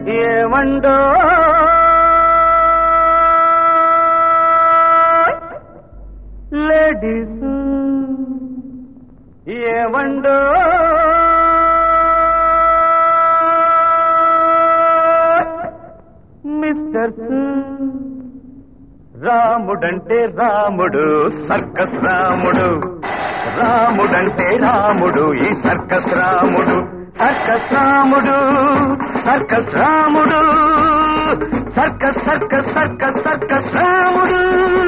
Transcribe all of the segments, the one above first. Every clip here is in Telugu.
ఏమండో లేడీస్ ఏమండో మిస్టర్స్ రాముడంటే రాముడు సర్కస్ రాముడు రాముడంటే రాముడు ఈ circus Ramudu circus Ramudu circus Ramudu circus circus circus circus Ramudu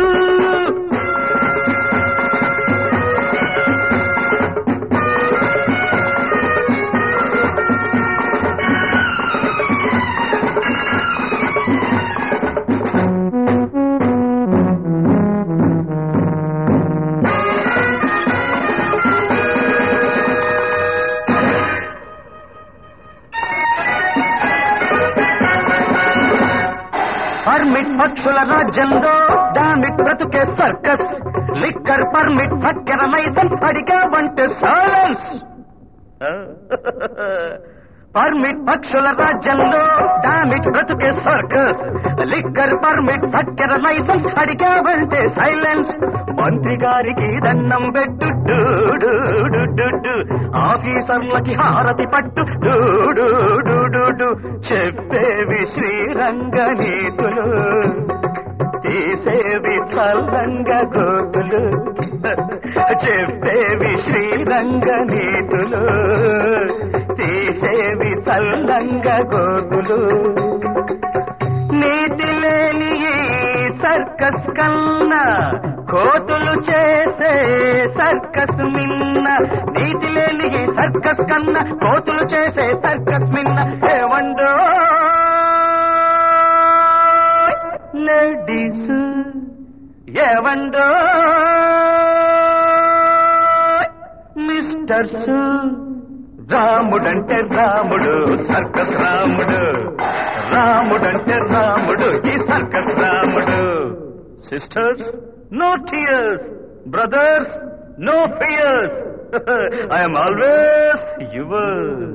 permit పక్షుల రాజ్యంలో డామిట్ బ్రతుకే సర్కస్ లిక్కర్ పర్మిట్ చక్కెర లైసెన్స్ అడిగావంటే సైలెన్స్ పర్మిట్ పక్షుల రాజ్యంలో డామిట్ బ్రతుకే సర్కస్ లిక్కర్ పర్మిట్ చక్కెర లైసెన్స్ అడిగావంటే సైలెన్స్ మంత్రి గారికి దండం పెట్టు డు, డు, డు, డు, డు. ఆఫీసర్లకి హారతి పట్టు డు, డు, డు, డు, డు. చెప్పేవి శ్రీరంగ నీతులు తీసేవి చల్లంగ గోతులు చెప్పేవి శ్రీరంగ నీతులు తీసేవి చల్లంగ గోతులు నీతి లేని ఈ సర్కస్ కన్నా కోతులు చేసే సర్కస్ మిన్న నీతి లేని ఈ సర్కస్ కన్నా కోతులు చేసే సర్కస్ మిన్న ఏమండో లేడీస్ ఏవండో మిస్టర్స్ రాముడంటే రాముడు సర్కస్ రాముడు రాముడంటే రాముడు ఈ circus Ramudu sisters no tears brothers no fears I'm always yours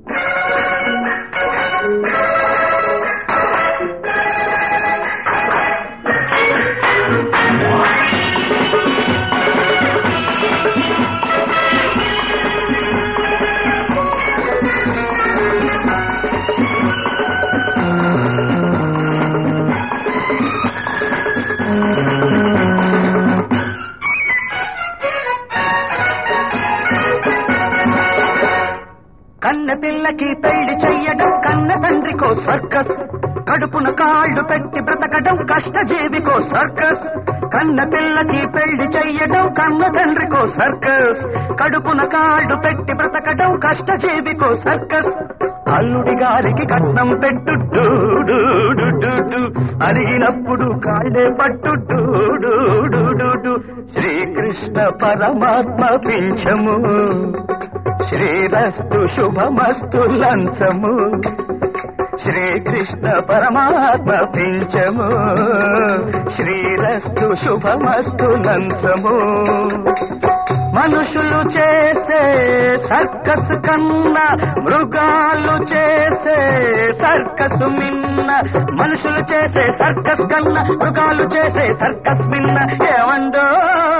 కన్న పిల్లకి పెళ్లి చెయ్యడం కన్న తండ్రికో సర్కస్ కడుపున కాళ్ళు పెట్టి బ్రతకడం కష్టజీవికో సర్కస్ కన్న పిల్లకి పెళ్లి చెయ్యడం కన్న తండ్రికో సర్కస్ కడుపున కాళ్ళు పెట్టి బ్రతకడం కష్టజీవికో సర్కస్ అల్లుడి గారికి కట్నం పెట్టు డూ, డూ, డూ, డూ, డూ. అడిగినప్పుడు కాళ్ళే పట్టు డూ, డూ, డూ, డూ, డూ. శ్రీకృష్ణ పరమాత్మ పింఛము శ్రీరస్తు శుభమస్తు లంచము శ్రీకృష్ణ పరమాత్మ పింఛము శ్రీరస్తు శుభమస్తు లంచము మనుషులు చేసే సర్కస్ కన్నా మృగాలు చేసే సర్కస్ మిన్న మనుషులు చేసే సర్కస్ కన్నా మృగాలు చేసే సర్కస్ మిన్న ఏమందో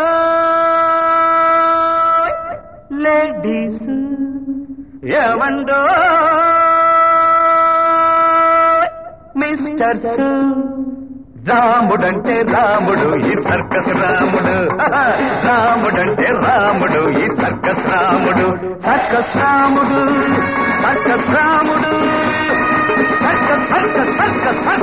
లేడీస్ ఏమండో మిస్టర్స్ రాముడంటే రాముడు ఈ సర్కస్ రాముడు రాముడంటే రాముడు ఈ circus Ramudu circus Ramudu circus Ramudu circus circus circus